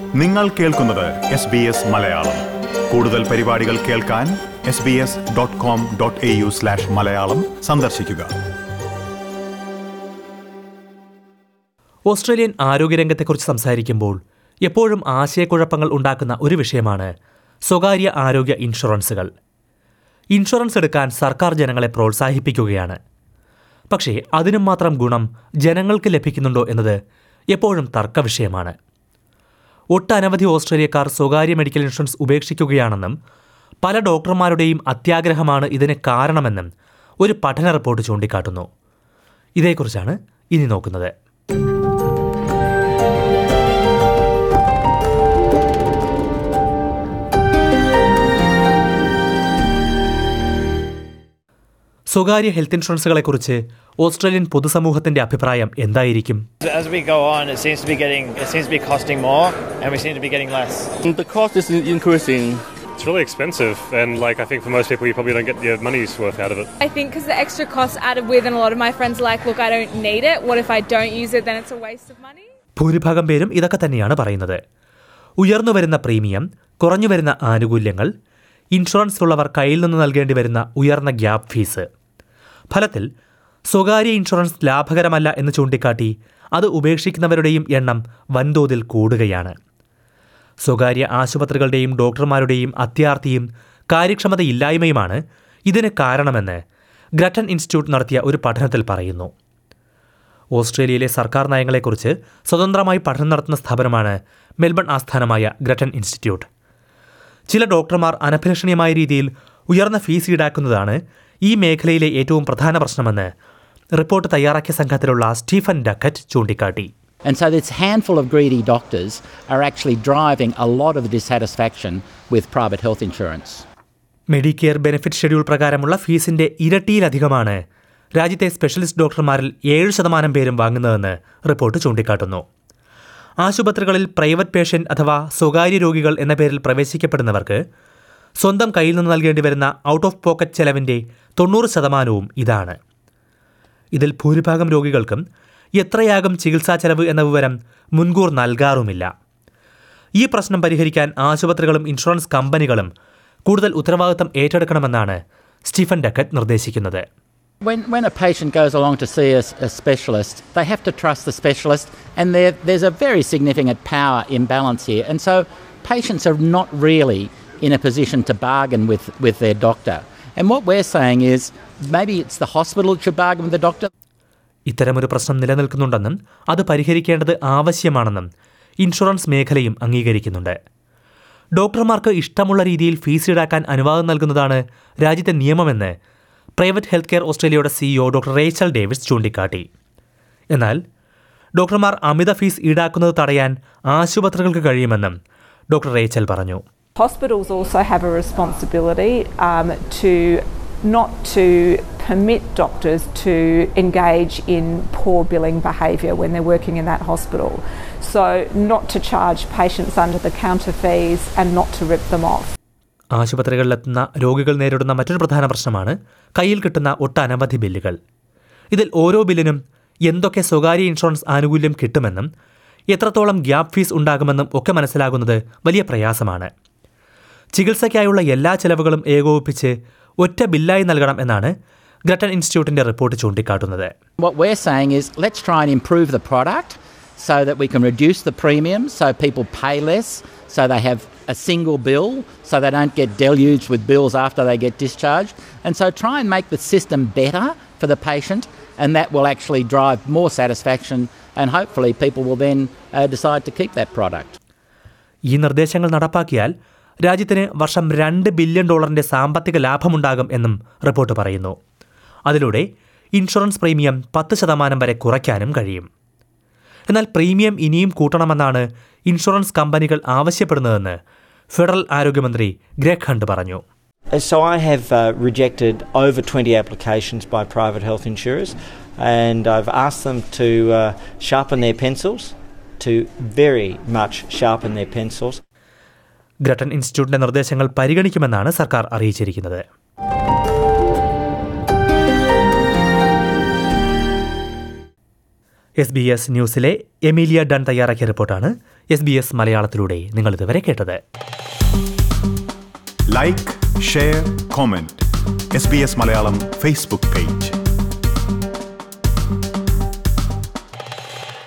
നിങ്ങൾ കേൾക്കുന്നത് S B S Malayalam കൂടുതൽ പരിപാടികൾ കേൾക്കാൻ S B S dot com dot A U slash Malayalam സന്ദർശിക്കുക ഓസ്ട്രേലിയൻ ആരോഗ്യരംഗത്തെക്കുറിച്ച് സംസാരിക്കുമ്പോൾ എപ്പോഴും ആശയക്കുഴപ്പങ്ങൾ ഉണ്ടാക്കുന്ന ഒരു വിഷയമാണ് സ്വകാര്യ ആരോഗ്യ ഇൻഷുറൻസുകൾ ഇൻഷുറൻസ് എടുക്കാൻ സർക്കാർ ജനങ്ങളെ പ്രോത്സാഹിപ്പിക്കുകയാണ് പക്ഷേ അതിനും മാത്രം ഗുണം ജനങ്ങൾക്ക് ലഭിക്കുന്നുണ്ടോ എന്നത് എപ്പോഴും തർക്ക വിഷയമാണ് ഒട്ടനവധി ഓസ്ട്രേലിയക്കാർ സ്വകാര്യ മെഡിക്കൽ ഇൻഷുറൻസ് ഉപേക്ഷിക്കുകയാണെന്നും പല ഡോക്ടർമാരുടെയും അത്യാഗ്രഹമാണ് ഇതിന് കാരണമെന്നും ഒരു പഠന റിപ്പോർട്ട് ചൂണ്ടിക്കാട്ടുന്നു ഇതേക്കുറിച്ചാണ് ഇനി നോക്കുന്നത് സ്വകാര്യ ഹെൽത്ത് ഇൻഷുറൻസുകളെക്കുറിച്ച് ഓസ്ട്രേലിയൻ പൊതുസമൂഹത്തിന്റെ അഭിപ്രായം എന്തായിരിക്കും As we go on, it seems to be getting, it seems to be costing more, and we seem to be getting less. The cost is increasing. It's really expensive, and like I think for most people, you probably don't get your money's worth out of it. I think because the extra costs added with, and a lot of my friends are like, look, I don't need it. What if I don't use it? Then it's a waste of money. ഭൂരിഭാഗം പേരും ഇതൊക്കെ തന്നെയാണ് പറയുന്നത് ഉയർന്നു വരുന്ന premium കുറഞ്ഞു വരുന്ന ആനുകൂല്യങ്ങൾ ഇൻഷുറൻസ് ഉള്ളവർ കയ്യിൽ നിന്ന് നൽകേണ്ടി വരുന്ന ഉയർന്ന ഗ്യാപ് ഫീസ് ഫലത്തിൽ സ്വകാര്യ ഇൻഷുറൻസ് ലാഭകരമല്ല എന്ന് ചൂണ്ടിക്കാട്ടി അത് ഉപേക്ഷിക്കുന്നവരുടെയും എണ്ണം വൻതോതിൽ കൂടുകയാണ് സ്വകാര്യ ആശുപത്രികളുടെയും ഡോക്ടർമാരുടെയും അത്യാർത്തിയും കാര്യക്ഷമതയില്ലായ്മയുമാണ് ഇതിന് കാരണമെന്ന് ഗ്രട്ടൻ ഇൻസ്റ്റിറ്റ്യൂട്ട് നടത്തിയ ഒരു പഠനത്തിൽ പറയുന്നു ഓസ്ട്രേലിയയിലെ സർക്കാർ നയങ്ങളെക്കുറിച്ച് സ്വതന്ത്രമായി പഠനം നടത്തുന്ന സ്ഥാപനമാണ് മെൽബൺ ആസ്ഥാനമായ ഗ്രട്ടൻ ഇൻസ്റ്റിറ്റ്യൂട്ട് ചില ഡോക്ടർമാർ അനഭിലഷണീയമായ രീതിയിൽ ഉയർന്ന ഫീസ് ഈടാക്കുന്നതാണ് ഈ മേഖലയിലെ ഏറ്റവും പ്രധാന പ്രശ്നമെന്ന് റിപ്പോർട്ട് തയ്യാറാക്കിയ സംഘത്തിലുള്ള സ്റ്റീഫൻ ഡക്കറ്റ് ചൂണ്ടിക്കാട്ടി And so, this handful of greedy doctors are actually driving a lot of the dissatisfaction with private health insurance. Medicare benefit schedule പ്രകാരമുള്ള ഫീസിന്റെ ഇരട്ടിയിലധികമാണ് രാജ്യത്തെ സ്പെഷ്യലിസ്റ്റ് ഡോക്ടർമാരിൽ ഏഴ് ശതമാനം പേരും വാങ്ങുന്നതെന്ന് റിപ്പോർട്ട് ചൂണ്ടിക്കാട്ടുന്നു ആശുപത്രികളിൽ പ്രൈവറ്റ് പേഷ്യന്റ് അഥവാ സ്വകാര്യ രോഗികൾ എന്ന പേരിൽ പ്രവേശിക്കപ്പെടുന്നവർക്ക് സ്വന്തം കയ്യിൽ നിന്ന് നൽകേണ്ടി വരുന്ന ഔട്ട് ഓഫ് പോക്കറ്റ് ചെലവിന്റെ തൊണ്ണൂറ് ശതമാനവും ഇതാണ് ഇതിൽ ഭൂരിഭാഗം രോഗികൾക്കും എത്രയാകും ചികിത്സാ ചെലവ് എന്ന വിവരം മുൻകൂർ നൽകാറുമില്ല ഈ പ്രശ്നം പരിഹരിക്കാൻ ആശുപത്രികളും ഇൻഷുറൻസ് കമ്പനികളും കൂടുതൽ ഉത്തരവാദിത്തം ഏറ്റെടുക്കണമെന്നാണ് സ്റ്റീഫൻ ഡക്കറ്റ് നിർദ്ദേശിക്കുന്നത് When, when a patient goes along to see a, a specialist, they have to trust the specialist, and there, there's a very significant power imbalance here. And so, patients are not really in a position to bargain with, with their doctor. And what we're saying is maybe it's the hospital that should bargain with the doctor. ഇത്തരമൊരു പ്രശ്നം നിലനിൽക്കുന്നുണ്ടെന്നും അത് പരിഹരിക്കേണ്ടത് ആവശ്യമാണെന്നും insurance മേഖലയും അംഗീകരിക്കുന്നുണ്ട് ഡോക്ടർമാർക്ക് ഇഷ്ടമുള്ള രീതിയിൽ fees ഈടാക്കാൻ അനുവാദം നൽകുന്നതാണ് രാജ്യത്തെ നിയമമെന്ന് പ്രൈവറ്റ് ഹെൽത്ത് കെയർ ഓസ്ട്രേലിയയുടെ സിഇഒ ഡോക്ടർ റേച്ചൽ ഡേവിസ് ചൂണ്ടിക്കാട്ടി എന്നാൽ ഡോക്ടർമാർ അമിത ഫീസ് ഈടാക്കുന്നത് തടയാൻ ആശുപത്രികൾക്ക് കഴിയുമെന്നും ഡോക്ടർ റേച്ചൽ പറഞ്ഞു Hospitals also have a responsibility um, to not to permit doctors to engage in poor billing behaviour when they're working in that hospital. So, not to charge patients under the counter fees and not to rip them off. ആശുപത്രികളിലെത്തുന്ന രോഗികൾ നേരിടുന്ന മറ്റൊരു പ്രധാന പ്രശ്നമാണ് കയ്യിൽ കിട്ടുന്ന ഒട്ടനവധി ബില്ലുകൾ ഇതിൽ ഓരോ ബില്ലിനും എന്തൊക്കെ സ്വകാര്യ ഇൻഷുറൻസ് ആനുകൂല്യം കിട്ടുമെന്നും എത്രത്തോളം ഗ്യാപ് ഫീസ് ഉണ്ടാകുമെന്നും ഒക്കെ മനസ്സിലാകുന്നത് വലിയ പ്രയാസമാണ് ചികിത്സയ്ക്കായുള്ള എല്ലാ ചെലവുകളും ഏകോപിപ്പിച്ച് ഒറ്റ ബില്ലായി നൽകണം എന്നാണ് ഗ്രട്ടൻ ഇൻസ്റ്റിറ്റ്യൂട്ടിന്റെ റിപ്പോർട്ട് ചൂണ്ടിക്കാട്ടുന്നത് What we're saying is let's try and improve the product so that we can reduce the premium so people pay less, so they have a single bill, so they don't get deluged with bills after they get discharged. And so try and make the system better for the patient, and that will actually drive more satisfaction, and hopefully people will then uh, decide to keep that product. ഈ നിർദ്ദേശങ്ങൾ നടപ്പാക്കിയാൽ രാജ്യത്തിന് വർഷം രണ്ട് billion ഡോളറിന്റെ സാമ്പത്തിക ലാഭമുണ്ടാകും എന്നും report പറയുന്നു അതിലൂടെ ഇൻഷുറൻസ് പ്രീമിയം പത്ത് ശതമാനം വരെ കുറയ്ക്കാനും കഴിയും എന്നാൽ പ്രീമിയം ഇനിയും കൂട്ടണമെന്നാണ് ഇൻഷുറൻസ് കമ്പനികൾ ആവശ്യപ്പെടുന്നതെന്ന് ഫെഡറൽ ആരോഗ്യമന്ത്രി ഗ്രേഗ് ഹണ്ട് പറഞ്ഞു So I have uh, rejected over 20 applications by private health insurers, and I've asked them to uh, sharpen their pencils, to very much sharpen their pencils. Grattan ഇൻസ്റ്റിറ്റ്യൂട്ടിന്റെ നിർദ്ദേശങ്ങൾ പരിഗണിക്കുമെന്നാണ് സർക്കാർ അറിയിച്ചിരിക്കുന്നത് S B S ന്യൂസിലെ Emilia Dunn തയ്യാറാക്കിയ റിപ്പോർട്ടാണ് S B S മലയാളത്തിലൂടെ നിങ്ങൾ ഇതുവരെ കേട്ടത് like share comment S B S Malayalam Facebook page